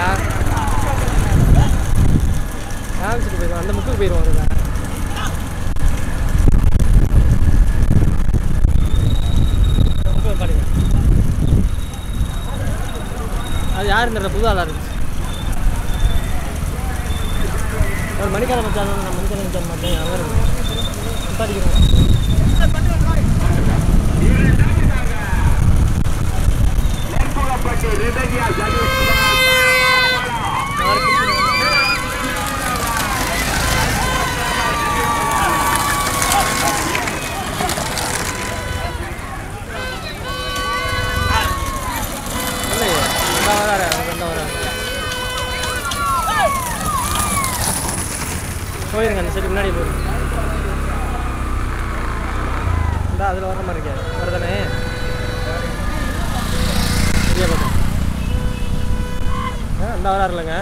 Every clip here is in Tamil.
காமிச்சிட்டு போயிடுவோம் அந்த முக்குக்கு போயிடுவோம் அதுல முக்கு பாருங்க அது யார் இந்த புது ஆளாக இருந்துச்சு ஒரு மணிக்கார மச்சான் நான் மணிக்கார மச்சான் மாட்டேன் அவர் நிப்பாட்டிக்கிறேன் மேற்கொள்ளப்பட்டு ரிதகியா சதீஷ் நாலு பிடிச்சிருக்கேன் இல்லையே ரெண்டா வராரு அவர் ரெண்டா வராரு போயிருங்க அந்த சைடு முன்னாடி போயிருங்க இந்த அதில் வர மாதிரி இருக்காரு வரதானே சரியா பார்த்தேன் ஆ இந்த வராரு இல்லைங்க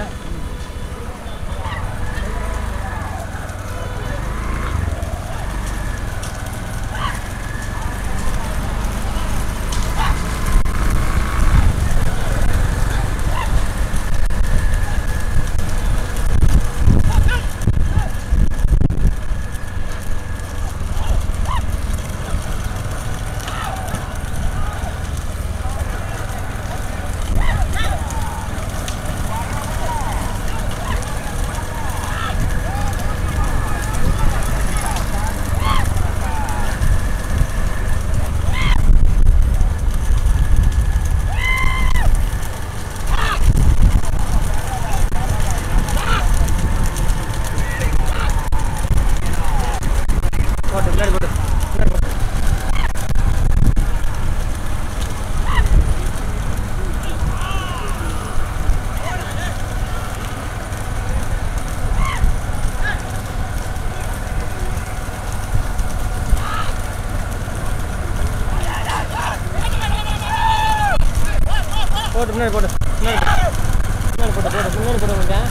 போட்டு முன்னாடி போட்டு முன்னாடி போட்டு போட்டு முன்னாடி போட்டு முன்னாடி போட்டு. முன்னாடி போட்டு போட்டு முன்னாடி போட்டு உங்க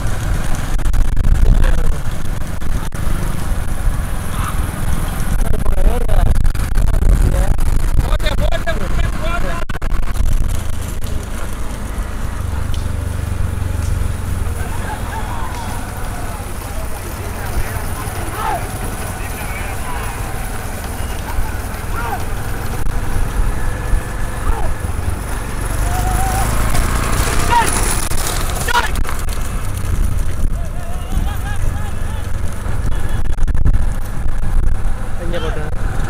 இங்கே போட்டு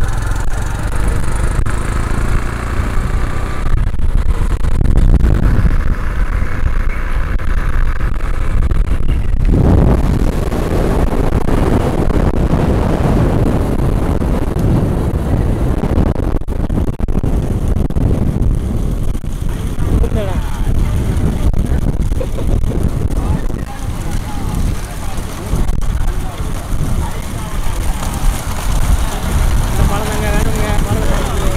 இந்த பழம் தாங்க வேணுங்க பழம் வேணுங்க.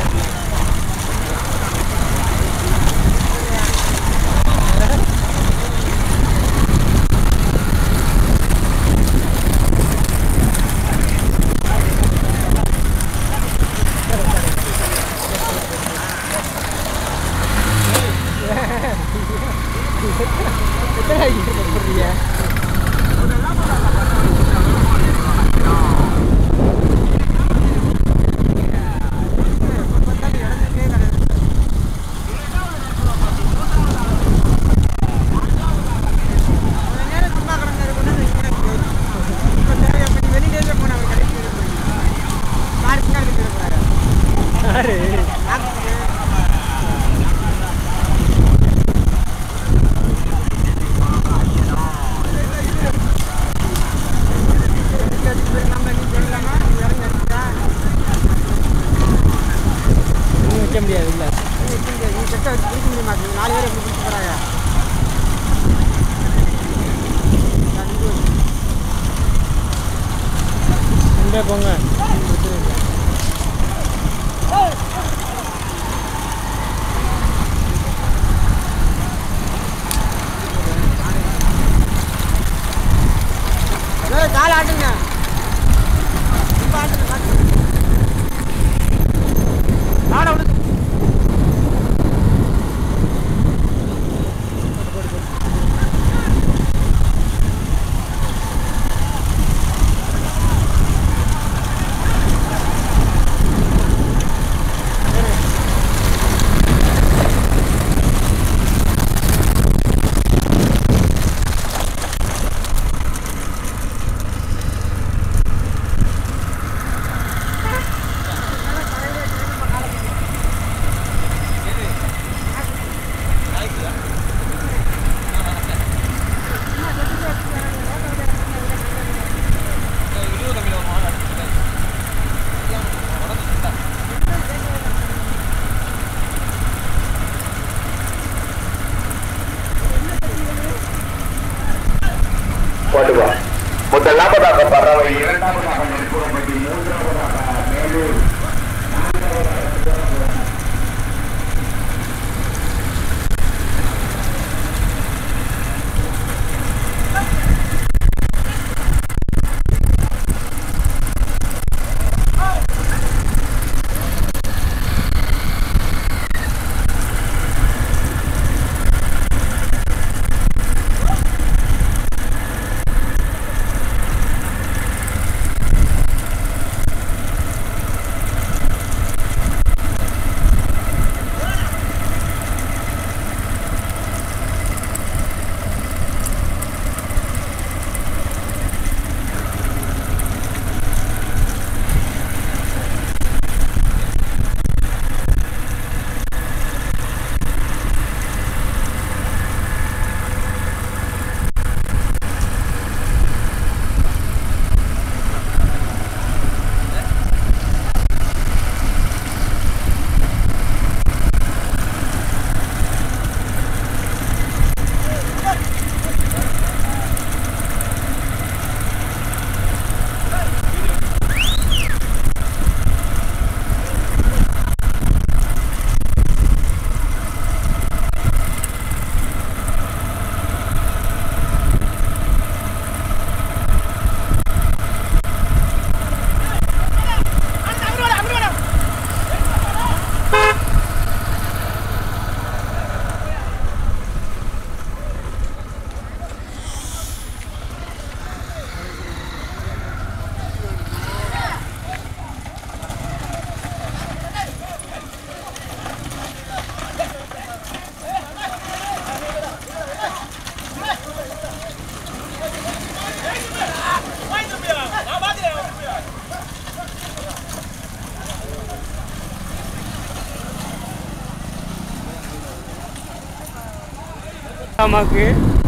எத்தனை ஐயா போடுறீங்க யாரு இன்னும் வைக்க முடியாது இல்லை நாலு பேர் எப்படி பிடிச்சி போறாங்க இங்கே போங்க ஏய், கால் ஆட்டுங்க இப்ப ஆட்டுங்க காட்டுங்க. ஆட விடுங்க போட்டு போட்டு போட்டு போடுவா முதலாவதாக பறவை இரண்டாவதாக நெருப்புறப்பட்டி மூன்றாவதாக மேலூர் அம்மாக்கு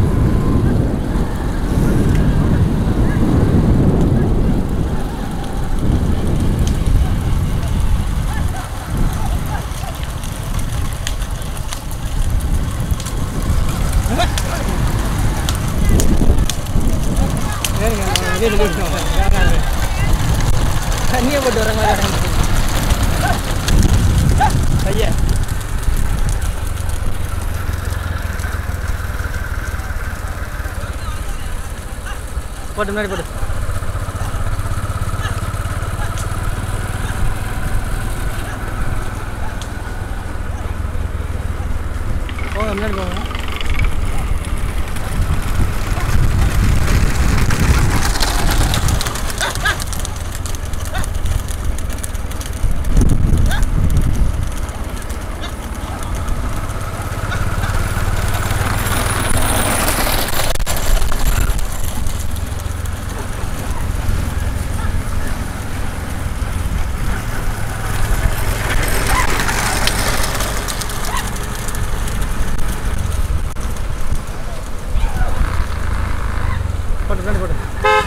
தண்ணியை போட்டு வர மாதிரி பையன் போட்டு முன்னாடி போட்டு போங்க முன்னாடி போங்க போட்டு முன்னாடி போட்டு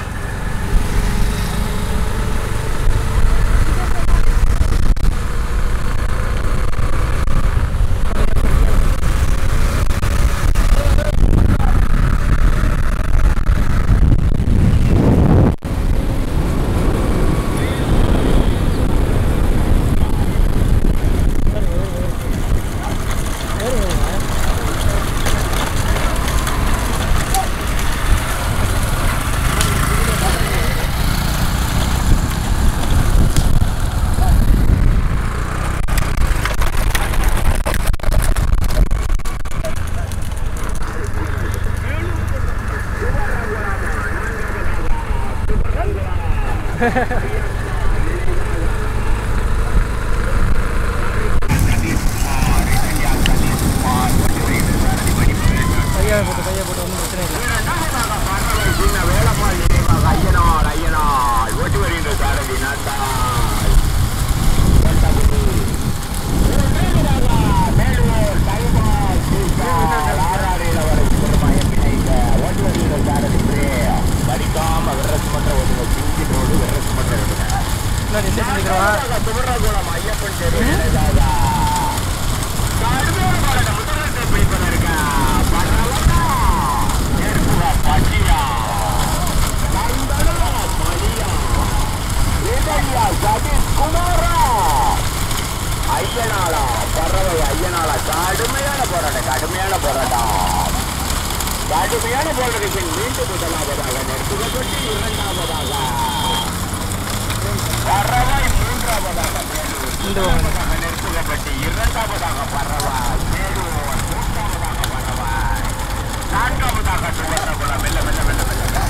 பையா போட்டு பையா போட்டு ஒன்றும் பிரச்சனை இல்லை சின்ன வேலம்மாள் நினைவாக ஐயனார் ஐயனார் ஓட்டி வருகின்ற சாரதி நாட்டாய் கொண்டபடி. மேலூர் டைபால் சீசார் ஆறாரில் அவரை பெருமாயம் இணைந்த ஓட்டி வருகின்ற சாரதி பிரேயா. படிக்காம விரசு மன்ற ஒதுங்க சிங்கினோடு விரசு மன்ற ஒதுங்க முன்னாடி ஸ்டேஷன் நிற்கிறவா சுவரகுளம் ஐயப்பன் தெரு இளையராஜா. கடுமையான போராட்டம் முதலிடத்தை பிடிப்பதற்கு பரவலா. நெருப்புவா பச்சியா. கடுமையான போராட்டம் கடுமையான போராட்டத்தின் மீண்டும் முதலாவதாக நெருக்கப்பட்டு இரண்டாவதாக பறவை மூன்றாவதாக மேலூர் இந்த பக்கம். மூன்றாவதாக நெருக்கப்பட்டு இரண்டாவதாக பறவை மேலூர் மூன்றாவதாக பறவை நான்காவதாக சுவரகுளம் மெல்ல மெல்ல மெல்ல மெல்ல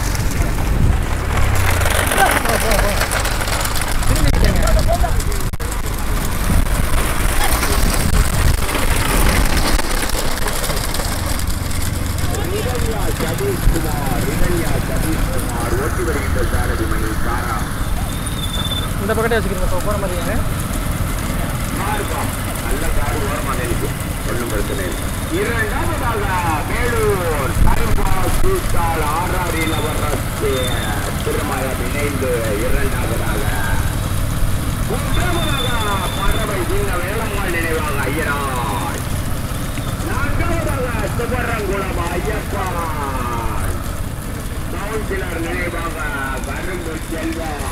ரிதன்யா சதீஷ்குமார் ரிதன்யா சதீஷ்குமார் ஓட்டி வருகின்ற சாரதி மணி சாரா இந்த பக்கத்தே வச்சுக்கிறீங்க இப்போ போகிற மாதிரிங்க மார்க்கம் நல்ல காடு ஓரமாக இருக்கு ஒன்றும் பிரச்சனை இல்லை இரண்டாவதாக வேலூர் சரிபா சூட்டால் ஆறாறு இளவரசு திருமணம் இணைந்து இரண்டாவதாக மூன்றாவதாக பறவை சின்ன வேளம்மாள் நினைவாக ஐயனார் நான்காவதாக சுபரங்குளம் ஐயப்பான் கவுன்சிலர் நினைவாக கரும்பு செல்வம்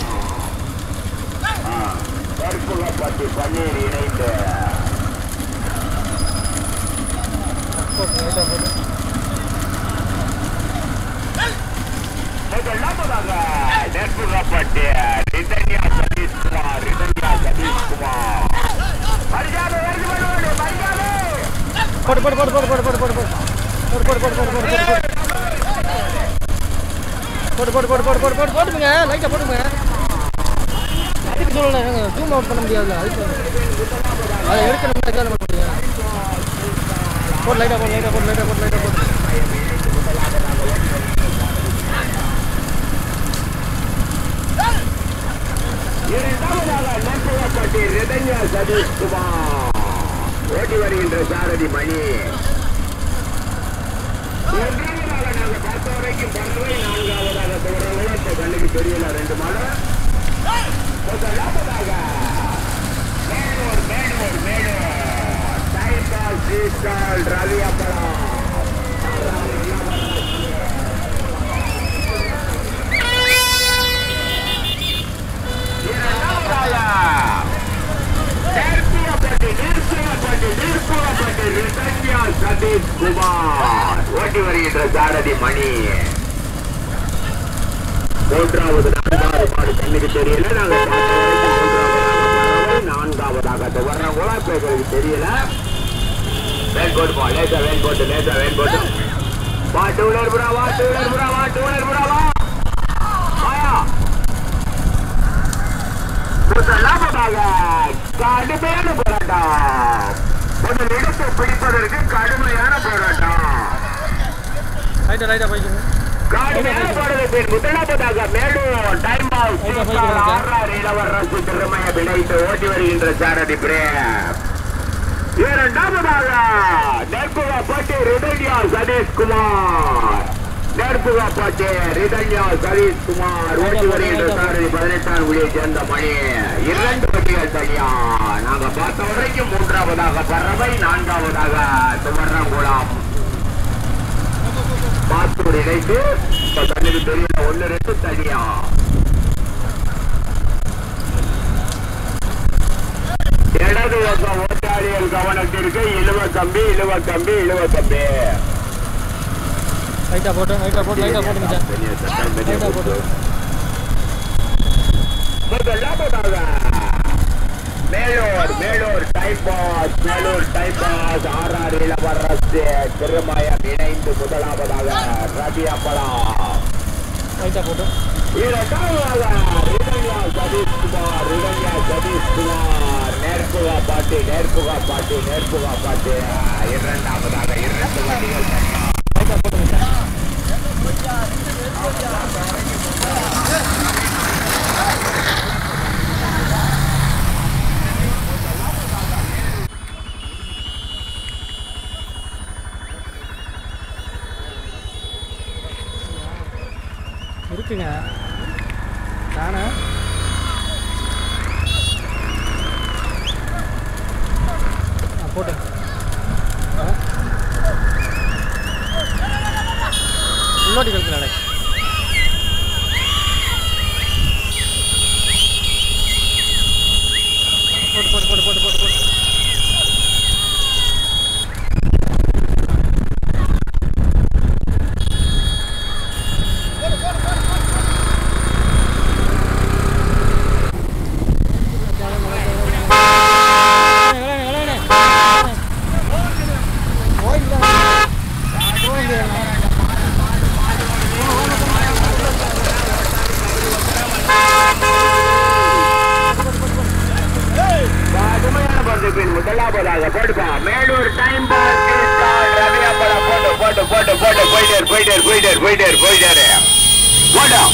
கற்புகப்பட்டி பன்னீர் இணைந்து ஓகே ரைட்டாக போட்டு முதலாவதாக நெற்புகப்பட்டி ரிதன்யா சதீஷ்குமார் ரிதன்யா சதீஷ்குமார் மரியாதை வருது வருவது மரியாதை போடு போடு போடு போடு போடு போடு போடு போடு போடு போடு போடு போடு போடு போடு போடு போடு போடு போடு போடு போட்டுங்க லைட்டாக போட்டுங்க அதுக்கு சொல்லணும் ஜூம் அவுட் பண்ண முடியாதுல்ல அதுக்கு அதை எடுக்கணும்னா எதாவது பண்ண முடியும் போடு லைட்டாக போடு லைட்டாக போடு லைட்டாக போடு லைட்டாக போடு இரண்டாவதாக நெற்புகப்பட்டி ரிதன்யா சதீஷ்குமார் ஓட்டி வருகின்ற சாரதி மணி மூன்றாவதாக நாங்கள் பார்த்த வரைக்கும் பறவை நான்காவதாக தொடர்ந்து இப்ப கண்ணுக்கு தெரியல ரெண்டு மலை முதலாவதாக மேலூர் மேலூர் மேலூர் சைபால் சீசால் ரவி அப்பளம் இரண்டாவதாக நெருப்புவப்பட்டு நெருப்புவப்பட்டு நெருப்புவப்பட்டு ரிதன்யா சதீஷ் குமார் ஓட்டி வருகின்ற சாரதி மணி மூன்றாவது நான்காவது பாடு கண்ணுக்கு தெரியல நாங்க பார்த்த வரைக்கும் மூன்றாவதாக பறவை, நான்காவதாக துவர்றவங்களா இப்ப எங்களுக்கு தெரியல வேன் போட்டு போ லேசா வேன் போட்டு லேசா வேன் போட்டு வா டூ வீலர் புறா வா டூ வீலர் புறா வா டூ வீலர் புறா வா வாயா முதலாவதாக கடுமையான போராட்டம் முதல் இடத்தை பிடிப்பதற்கு கடுமையான போராட்டம் லைட்டாக லைட்டாக போய்க்குங்க கடுமையான போராட்டத்தில் முதலாவதாக மேலூர் டைம் பாஸ் ஆறாறு இளவரசு திறமையை விளைத்து ஓட்டி வருகின்ற சாரதி பிரேம் இரண்டாவதாக நெற்புகப்பட்டி ரிதன்யா சதீஷ்குமார் நெற்புகப்பட்டி ரிதன்யா சதீஷ்குமார் ஓட்டி வருகின்ற சாரதி பதினெட்டாம் குடியை சேர்ந்த மணி இரண்டு வண்டிகள் தனியா நாங்க பார்த்த வரைக்கும் மூன்றாவதாக பறவை நான்காவதாக சுவர்ணங்குளம் பாத்தூர் இணைத்து இப்ப கண்ணுக்கு தெரியல ஒன்னு ரெண்டு தனியா இடது பக்கம் ஓட்டாளிகள் கவனத்திற்கு இழுவ கம்பி இழுவ கம்பி இழுவ கம்பி லைட்டாக போட்டு லைட்டாக போட்டு லைட்டாக போட்டுங்க சார் லைட்டாக போட்டு முதலாவதாக மேலூர் மேலூர் டைபாஸ் மேலூர் டைபாஸ் ஆறாறு இளவரசு திருமயம் இணைந்து முதலாவதாக ரவி அப்பளம் லைட்டாக போட்டு இரண்டாவதாக ரிதன்யா சதீஷ்குமார் ரிதன்யா சதீஷ்குமார் நேர்புகா பாட்டு நேர்புகா பாட்டு நேர்புகா பாட்டு இரண்டாவதாக இரண்டு வண்டிகள் தனியா. லைட்டாக போட்டுங்க சார் இருக்குங்க நானா ஆ போட்டு ஆ உள்ளோட்டி கழுத்துல போட்டு போட்டு போட்டு போட்டு போட்டு போட்டு முதலாவதாக போடுப்பா மேலூர் டைம் பால் ரவி அப்பளம் போட்டு போட்டு போட்டு போட்டு போயிட்டாரு போயிட்டாரு போயிட்டாரு போயிட்டாரு போயிட்டாரு போட்டோம்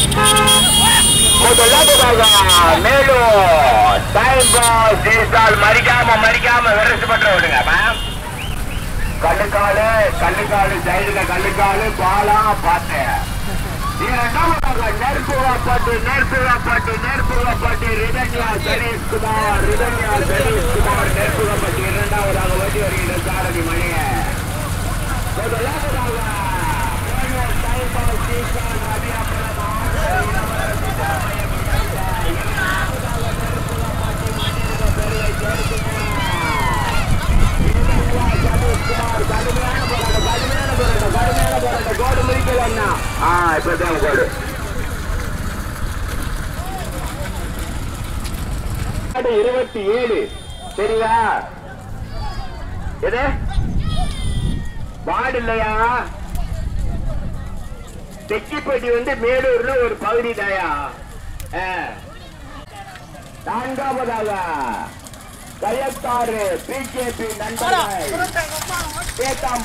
முதலாவதாக மேலூர் டைம் பால் சீசால் மறிக்காம மறிக்காம விரசு பண்ற விடுங்க மேம் கல்லுக்காலு கல்லுக்காலு சைடுல கல்லுக்காலு பாலா பார்த்தேன் இரண்டாவதாக நெருப்புவாப்பட்டு நெருப்புவாப்பட்டு நெருப்புவாப்பட்டு ரிதன்யா சனீஷ்குமார் ரிதன்யா சனீஷ்குமார் நெருப்புவாப்பட்டு இரண்டாவதாக ஓட்டி வருகின்ற சாரதி மணிய முதலாவதாக வேலூர் டைபால் சீசான் ரவியாபுரம் ஆறு இளவரசி திறமையம் இழந்த இரண்டாவதாக நெருப்புவாப்பட்டு மணியக பெருவை சேர்த்துகிறார் குமார் கடுமையான போராட்டம் கடுமையான போராட்டம் கடுமையான போராட்டம் கோடு முடிக்கல அண்ணா ஆ இப்பதான் கோடு இருபத்தி ஏழு சரியா எது வார்டு இல்லையா தெக்கிப்பட்டி வந்து மேலூர்ல ஒரு பகுதி தாயா ஆ. நான்காவதாக கயத்தாறு பிஜேபி நண்பர்கள்